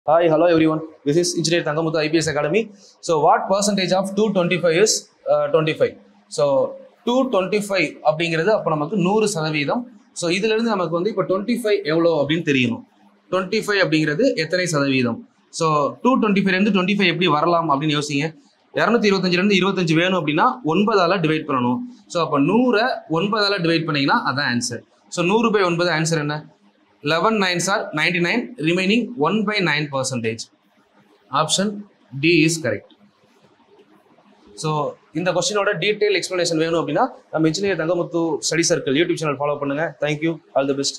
Hi, hello everyone. This is Engineer Tangamuthu IPS Academy. So, what percentage of 225 is uh, 25? So, 225 அப்படிங்கிறது அப்போ நமக்கு நூறு சதவீதம் so இதுல இருந்து நமக்கு வந்து இப்போ டுவெண்ட்டி ஃபைவ் எவ்வளோ அப்படின்னு தெரியணும் டுவெண்ட்டி ஃபைவ் அப்படிங்கிறது எத்தனை சதவீதம் ஸோ டூ டுவெண்ட்டி ஃபைவ்லேருந்து டுவெண்ட்டி ஃபைவ் எப்படி வரலாம் அப்படின்னு யோசிங்க இரநூத்தி இருபத்தஞ்சிலேருந்து இருபத்தஞ்சு வேணும் அப்படின்னா ஒன்பதால டிவைட் பண்ணணும் ஸோ அப்போ நூறை ஒன்பதால டிவைட் பண்ணீங்கன்னா அதான் ஆன்சர் ஸோ நூறு பை ஒன்பது ஆன்சர் என்ன eleven nines are ninety nine remaining one by nine percentage option D is correct so இந்த கொஸ்டினோட டீட்டெயில் எக்ஸ்ப்ளனேஷன் வேணும் அப்படின்னா நம்ம engineer Thangamuthu study circle YouTube channel follow பண்ணுங்க தேங்க்யூ ஆல் தி பெஸ்ட்